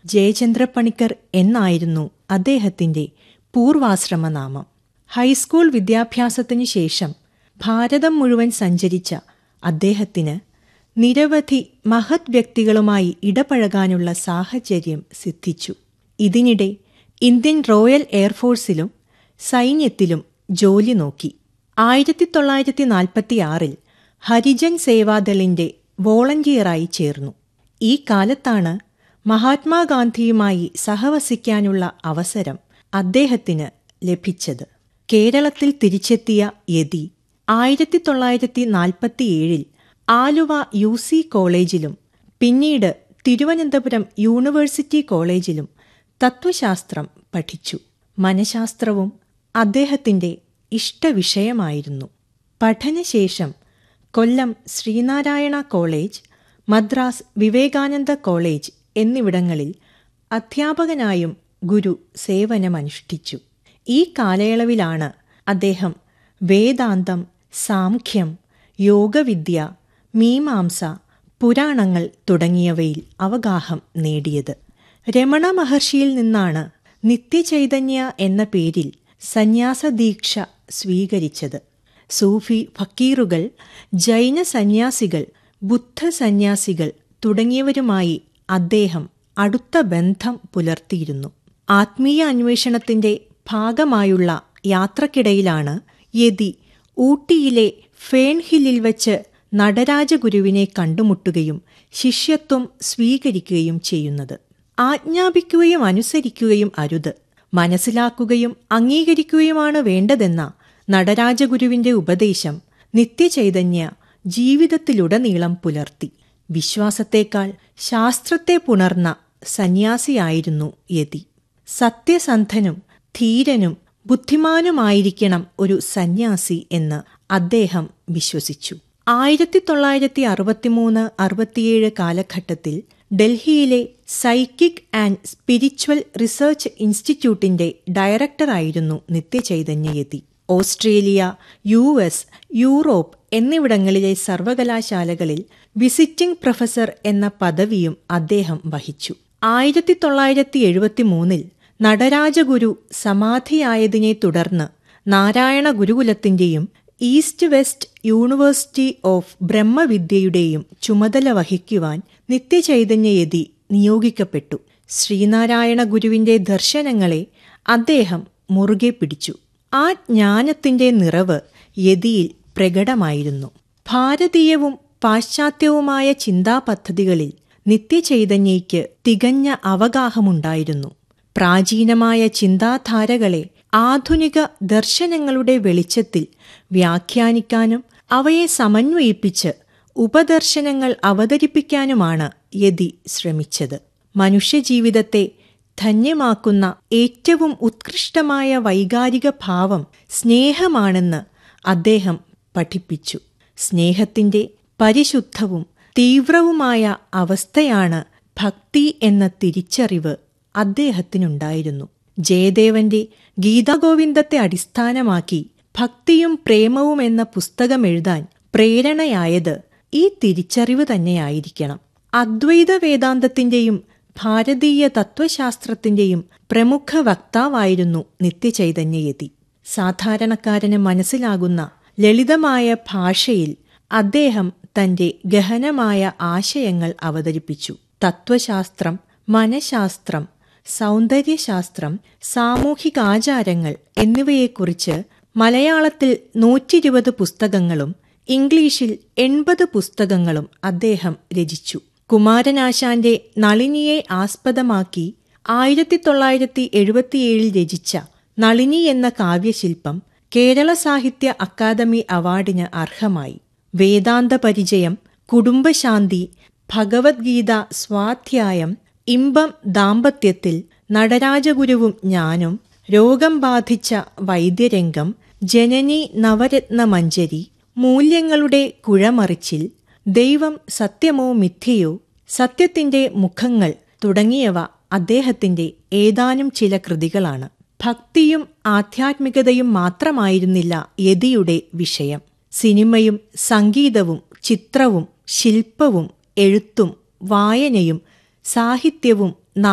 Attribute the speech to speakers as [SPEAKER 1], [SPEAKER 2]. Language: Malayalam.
[SPEAKER 1] ജയചന്ദ്രപ്പണിക്കർ എന്നായിരുന്നു അദ്ദേഹത്തിന്റെ പൂർവാശ്രമനാമം ഹൈസ്കൂൾ വിദ്യാഭ്യാസത്തിനു ശേഷം ഭാരതം മുഴുവൻ സഞ്ചരിച്ച അദ്ദേഹത്തിന് നിരവധി മഹത് വ്യക്തികളുമായി ഇടപഴകാനുള്ള സാഹചര്യം സിദ്ധിച്ചു ഇതിനിടെ ഇന്ത്യൻ റോയൽ എയർഫോഴ്സിലും സൈന്യത്തിലും ജോലി നോക്കി ആയിരത്തി തൊള്ളായിരത്തി നാൽപ്പത്തിയാറിൽ ഹരിജൻ സേവാദളിന്റെ വോളണ്ടിയറായി ചേർന്നു ഈ കാലത്താണ് മഹാത്മാഗാന്ധിയുമായി സഹവസിക്കാനുള്ള അവസരം അദ്ദേഹത്തിന് ലഭിച്ചത് കേരളത്തിൽ തിരിച്ചെത്തിയ യതി ആയിരത്തി തൊള്ളായിരത്തി നാൽപ്പത്തിയേഴിൽ ആലുവ യു സി കോളേജിലും പിന്നീട് തിരുവനന്തപുരം യൂണിവേഴ്സിറ്റി കോളേജിലും തത്വശാസ്ത്രം പഠിച്ചു മനഃശാസ്ത്രവും അദ്ദേഹത്തിന്റെ ഇഷ്ടവിഷയമായിരുന്നു പഠനശേഷം കൊല്ലം ശ്രീനാരായണ കോളേജ് മദ്രാസ് വിവേകാനന്ദ കോളേജ് എന്നിവിടങ്ങളിൽ അധ്യാപകനായും ഗുരു സേവനമനുഷ്ഠിച്ചു ഈ കാലയളവിലാണ് അദ്ദേഹം വേദാന്തം സാംഖ്യം യോഗവിദ്യ മീമാംസ പുരാണങ്ങൾ തുടങ്ങിയവയിൽ അവഗാഹം നേടിയത് രമണ മഹർഷിയിൽ നിന്നാണ് നിത്യചൈതന്യ എന്ന പേരിൽ സന്യാസദീക്ഷ സ്വീകരിച്ചത് സൂഫി ഫക്കീറുകൾ ജൈന സന്യാസികൾ ബുദ്ധ സന്യാസികൾ തുടങ്ങിയവരുമായി അദ്ദേഹം അടുത്ത ബന്ധം പുലർത്തിയിരുന്നു ആത്മീയ അന്വേഷണത്തിന്റെ ഭാഗമായുള്ള യാത്രക്കിടയിലാണ് യതി ഊട്ടിയിലെ ഫേൺഹില്ലിൽ വച്ച് നടരാജഗുരുവിനെ കണ്ടുമുട്ടുകയും ശിഷ്യത്വം സ്വീകരിക്കുകയും ചെയ്യുന്നത് ആജ്ഞാപിക്കുകയും അനുസരിക്കുകയും അരുത് മനസ്സിലാക്കുകയും അംഗീകരിക്കുകയുമാണ് വേണ്ടതെന്ന നടരാജഗുരുവിന്റെ ഉപദേശം നിത്യചൈതന്യ ജീവിതത്തിലുടനീളം പുലർത്തി വിശ്വാസത്തേക്കാൾ ശാസ്ത്രത്തെ പുണർന്ന സന്യാസിയായിരുന്നു യതി സത്യസന്ധനും ധീരനും ബുദ്ധിമാനുമായിരിക്കണം ഒരു സന്യാസി എന്ന് അദ്ദേഹം വിശ്വസിച്ചു ആയിരത്തി തൊള്ളായിരത്തി അറുപത്തിമൂന്ന് അറുപത്തിയേഴ് കാലഘട്ടത്തിൽ ഡൽഹിയിലെ സൈക്കിക് ആൻഡ് സ്പിരിച്വൽ റിസർച്ച് ഇൻസ്റ്റിറ്റ്യൂട്ടിന്റെ ഡയറക്ടറായിരുന്നു Nityachaitanyayati Australia U S Europe എന്നിവിടങ്ങളിലെ സർവകലാശാലകളിൽ വിസിറ്റിംഗ് പ്രൊഫസർ എന്ന പദവിയും അദ്ദേഹം വഹിച്ചു ആയിരത്തി തൊള്ളായിരത്തി എഴുപത്തിമൂന്നിൽ നടരാജഗുരു സമാധിയായതിനെ തുടർന്ന് നാരായണ ഗുരുകുലത്തിന്റെയും ഈസ്റ്റ് വെസ്റ്റ് യൂണിവേഴ്സിറ്റി ഓഫ് ബ്രഹ്മവിദ്യയുടെയും ചുമതല വഹിക്കുവാൻ നിത്യചൈതന്യയതി നിയോഗിക്കപ്പെട്ടു ശ്രീനാരായണ ഗുരുവിന്റെ ദർശനങ്ങളെ അദ്ദേഹം മുറുകെ പിടിച്ചു ആ ജ്ഞാനത്തിന്റെ നിറവ് യതിയിൽ പ്രകടമായിരുന്നു ഭാരതീയവും പാശ്ചാത്യവുമായ ചിന്താപദ്ധതികളിൽ നിത്യചൈതന്യയ്ക്ക് തികഞ്ഞ അവഗാഹമുണ്ടായിരുന്നു പ്രാചീനമായ ചിന്താധാരകളെ ആധുനിക ദർശനങ്ങളുടെ വെളിച്ചത്തിൽ വ്യാഖ്യാനിക്കാനും അവയെ സമന്വയിപ്പിച്ച് ഉപദർശനങ്ങൾ അവതരിപ്പിക്കാനുമാണ് യതി ശ്രമിച്ചത് മനുഷ്യജീവിതത്തെ ധന്യമാക്കുന്ന ഏറ്റവും ഉത്കൃഷ്ടമായ വൈകാരിക ഭാവം സ്നേഹമാണെന്ന് അദ്ദേഹം പഠിപ്പിച്ചു സ്നേഹത്തിന്റെ പരിശുദ്ധവും തീവ്രവുമായ അവസ്ഥയാണ് ഭക്തി എന്ന തിരിച്ചറിവ് അദ്ദേഹത്തിനുണ്ടായിരുന്നു ജയദേവന്റെ ഗീതാഗോവിന്ദത്തെ അടിസ്ഥാനമാക്കി ഭക്തിയും പ്രേമവും എന്ന പുസ്തകം എഴുതാൻ പ്രേരണയായത് ഈ തിരിച്ചറിവ് തന്നെയായിരിക്കണം അദ്വൈത വേദാന്തത്തിന്റെയും ഭാരതീയ തത്വശാസ്ത്രത്തിന്റെയും പ്രമുഖ വക്താവായിരുന്നു നിത്യചൈതന്യയതി സാധാരണക്കാരന് മനസ്സിലാകുന്ന ലളിതമായ ഭാഷയിൽ അദ്ദേഹം തന്റെ ഗഹനമായ ആശയങ്ങൾ അവതരിപ്പിച്ചു തത്വശാസ്ത്രം മനഃശാസ്ത്രം സൗന്ദര്യശാസ്ത്രം സാമൂഹികാചാരങ്ങൾ എന്നിവയെക്കുറിച്ച് മലയാളത്തിൽ നൂറ്റിരുപത് പുസ്തകങ്ങളും ഇംഗ്ലീഷിൽ എൺപത് പുസ്തകങ്ങളും അദ്ദേഹം രചിച്ചു കുമാരനാശാന്റെ നളിനിയെ ആസ്പദമാക്കി ആയിരത്തി തൊള്ളായിരത്തി എഴുപത്തിയേഴിൽ രചിച്ച നളിനി എന്ന കാവ്യശില്പം കേരള സാഹിത്യ അക്കാദമി അവാർഡിന് അർഹമായി വേദാന്ത പരിചയം കുടുംബശാന്തി ഭഗവത്ഗീത സ്വാധ്യായം ഇമ്പം ദാമ്പത്യത്തിൽ നടരാജഗുരുവും ഞാനും രോഗം ബാധിച്ച വൈദ്യരംഗം ജനനി നവരത്ന മഞ്ജരി മൂല്യങ്ങളുടെ കുഴമറിച്ചിൽ ദൈവം സത്യമോ മിഥ്യയോ സത്യത്തിന്റെ മുഖങ്ങൾ തുടങ്ങിയവ അദ്ദേഹത്തിന്റെ ഏതാനും ചില കൃതികളാണ് ഭക്തിയും ആധ്യാത്മികതയും മാത്രമായിരുന്നില്ല യതിയുടെ വിഷയം സിനിമയും സംഗീതവും ചിത്രവും ശില്പവും എഴുത്തും വായനയും സാഹിത്യവും